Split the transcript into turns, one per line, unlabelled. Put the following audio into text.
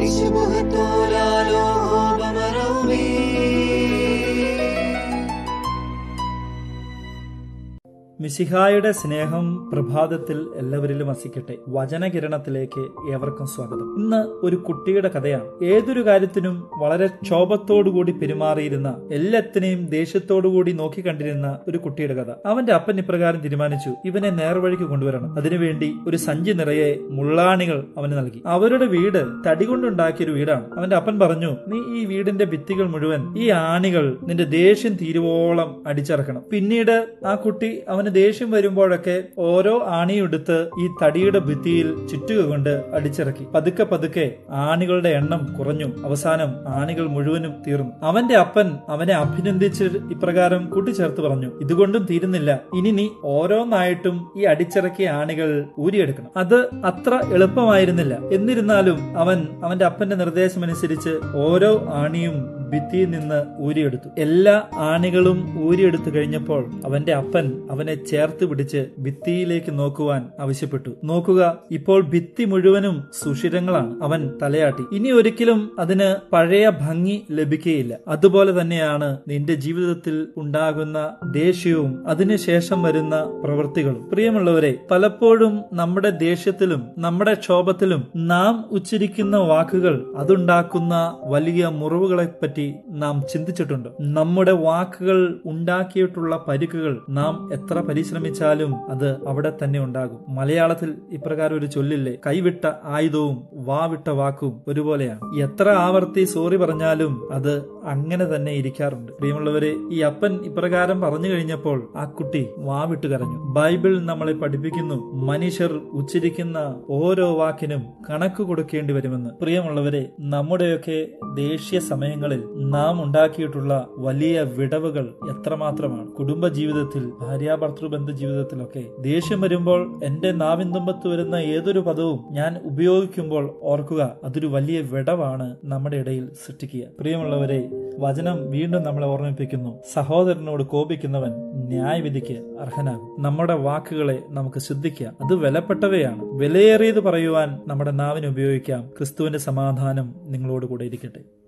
മിശിഹായുടെ സ്നേഹം പ്രഭാതത്തിൽ എല്ലാവരിലും വസിക്കട്ടെ വചനകിരണത്തിലേക്ക് ഏവർക്കും സ്വാഗതം ഇന്ന് ഒരു കുട്ടിയുടെ കഥയാണ് ഏതൊരു കാര്യത്തിനും വളരെ ക്ഷോഭത്തോടുകൂടി പെരുമാറിയിരുന്ന എല്ലാത്തിനെയും ദേഷ്യത്തോടുകൂടി നോക്കിക്കണ്ടിരുന്ന ഒരു കുട്ടിയുടെ കഥ അവന്റെ അപ്പൻ ഇപ്രകാരം തീരുമാനിച്ചു ഇവനെ നേർവഴിക്ക് കൊണ്ടുവരണം അതിനുവേണ്ടി ഒരു സഞ്ചി നിറയെ മുള്ളാണികൾ അവന് നൽകി അവരുടെ വീട് തടി കൊണ്ടുണ്ടാക്കിയ ഒരു വീടാണ് അവന്റെ അപ്പൻ പറഞ്ഞു നീ ഈ വീടിന്റെ ഭിത്തികൾ മുഴുവൻ ഈ ആണികൾ നിന്റെ ദേഷ്യം തീരുവോളം അടിച്ചിറക്കണം പിന്നീട് ആ കുട്ടി അവന് ദേഷ്യം വരുമ്പോഴൊക്കെ ഓരോ ആണിയെടുത്ത് ഈ തടിയുടെ ഭിത്തിയിൽ ചുറ്റുക കൊണ്ട് അടിച്ചിറക്കി പതുക്കെ പതുക്കെ ആണികളുടെ എണ്ണം കുറഞ്ഞു അവസാനം ആണികൾ മുഴുവനും തീർന്നു അവന്റെ അപ്പൻ അവനെ അഭിനന്ദിച്ച് ഇപ്രകാരം കൂട്ടിച്ചേർത്ത് പറഞ്ഞു ഇതുകൊണ്ടും തീരുന്നില്ല ഇനി നീ ഓരോന്നായിട്ടും ഈ അടിച്ചിറക്കിയ ആണികൾ ഊരിയെടുക്കണം അത് അത്ര എളുപ്പമായിരുന്നില്ല എന്നിരുന്നാലും അവൻ അവന്റെ അപ്പന്റെ നിർദ്ദേശമനുസരിച്ച് ഓരോ ആണിയും ഭിത്തിയിൽ നിന്ന് ഊരിയെടുത്തു എല്ലാ ആണികളും ഊരിയെടുത്തു കഴിഞ്ഞപ്പോൾ അവന്റെ അപ്പൻ അവനെ ചേർത്ത് പിടിച്ച് ഭിത്തിയിലേക്ക് നോക്കുവാൻ ആവശ്യപ്പെട്ടു നോക്കുക ഇപ്പോൾ ഭിത്തി മുഴുവനും സുഷിരങ്ങളാണ് അവൻ തലയാട്ടി ഇനി ഒരിക്കലും അതിന് പഴയ ഭംഗി ലഭിക്കുകയില്ല അതുപോലെ തന്നെയാണ് നിന്റെ ജീവിതത്തിൽ ഉണ്ടാകുന്ന ദേഷ്യവും അതിനുശേഷം വരുന്ന പ്രവൃത്തികളും പ്രിയമുള്ളവരെ പലപ്പോഴും നമ്മുടെ ദേഷ്യത്തിലും നമ്മുടെ ക്ഷോഭത്തിലും നാം ഉച്ചരിക്കുന്ന വാക്കുകൾ അതുണ്ടാക്കുന്ന വലിയ മുറിവുകളെ പറ്റി നാം ചിന്തിച്ചിട്ടുണ്ട് നമ്മുടെ വാക്കുകൾ ഉണ്ടാക്കിയിട്ടുള്ള പരിക്കുകൾ നാം എത്ര പരിശ്രമിച്ചാലും അത് അവിടെ തന്നെ ഉണ്ടാകും മലയാളത്തിൽ ഇപ്രകാരം ഒരു ചൊല്ലില്ലേ കൈവിട്ട ആയുധവും വാവിട്ട വാക്കും ഒരുപോലെയാണ് എത്ര ആവർത്തി സോറി പറഞ്ഞാലും അത് അങ്ങനെ തന്നെ ഇരിക്കാറുണ്ട് പ്രിയമുള്ളവരെ ഈ അപ്പൻ ഇപ്രകാരം പറഞ്ഞു കഴിഞ്ഞപ്പോൾ ആ കുട്ടി വാവിട്ട് കരഞ്ഞു ബൈബിൾ നമ്മളെ പഠിപ്പിക്കുന്നു മനുഷ്യർ ഉച്ചരിക്കുന്ന ഓരോ വാക്കിനും കണക്ക് കൊടുക്കേണ്ടി വരുമെന്ന് പ്രിയമുള്ളവരെ നമ്മുടെയൊക്കെ ദേഷ്യ സമയങ്ങളിൽ നാം ഉണ്ടാക്കിയിട്ടുള്ള വലിയ വിടവുകൾ എത്രമാത്രമാണ് കുടുംബ ജീവിതത്തിൽ ഭാര്യാഭർത്തൃ ബന്ധ ജീവിതത്തിലൊക്കെ ദേഷ്യം വരുമ്പോൾ എന്റെ നാവിൻ തുമ്പത്ത് വരുന്ന ഏതൊരു പദവും ഞാൻ ഉപയോഗിക്കുമ്പോൾ ഓർക്കുക അതൊരു വലിയ വിടവാണ് നമ്മുടെ ഇടയിൽ സൃഷ്ടിക്കുക പ്രിയമുള്ളവരെ വചനം വീണ്ടും നമ്മളെ ഓർമ്മിപ്പിക്കുന്നു സഹോദരനോട് കോപിക്കുന്നവൻ ന്യായവിധിക്ക് അർഹനാകും നമ്മുടെ വാക്കുകളെ നമുക്ക് ശ്രദ്ധിക്കാം അത് വിലപ്പെട്ടവയാണ് വിലയേറിയത് പറയുവാൻ നമ്മുടെ നാവിന് ഉപയോഗിക്കാം ക്രിസ്തുവിന്റെ സമാധാനം നിങ്ങളോട് കൂടെ ഇരിക്കട്ടെ